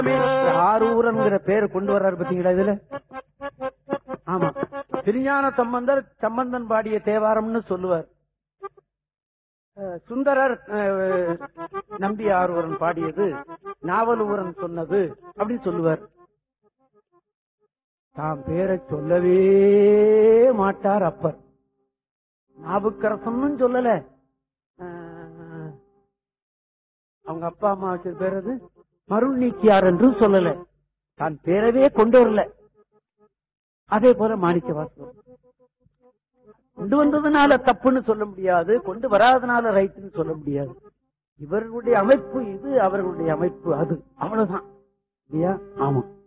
ஆரூரன்ங்கிற பேரை கொண்டு வர்றாரு பாத்தீங்களா இதுல ஆமா திருஞான சம்பந்தர் சம்பந்தன் பாடிய தேவாரம்னு சொல்லுவார் அஹ், சுந்தரர் அஹ், நம்பி ஆரூரன் பாடியது நாவலூரன் சொன்னது அப்படின்னு சொல்லுவார் தாம் பேரை சொல்லவே மாட்டார் அப்பர் நாவுக்கரசன் சொல்லல அஹ், அவங்க அப்பா அம்மா வச்ச பேர் அது மருள் நீக்கியார் என்றும் சொல்லல தான் பேரவே கொண்டு வரல அதே போல மாணிக்க வாசகம் கொண்டு வந்ததுனால தப்புன்னு சொல்ல முடியாது கொண்டு வராதனால ரைட்னு சொல்ல முடியாது இவர்களுடைய அமைப்பு இது அவர்களுடைய அமைப்பு அது அவ்வளவுதான் இல்லையா ஆமா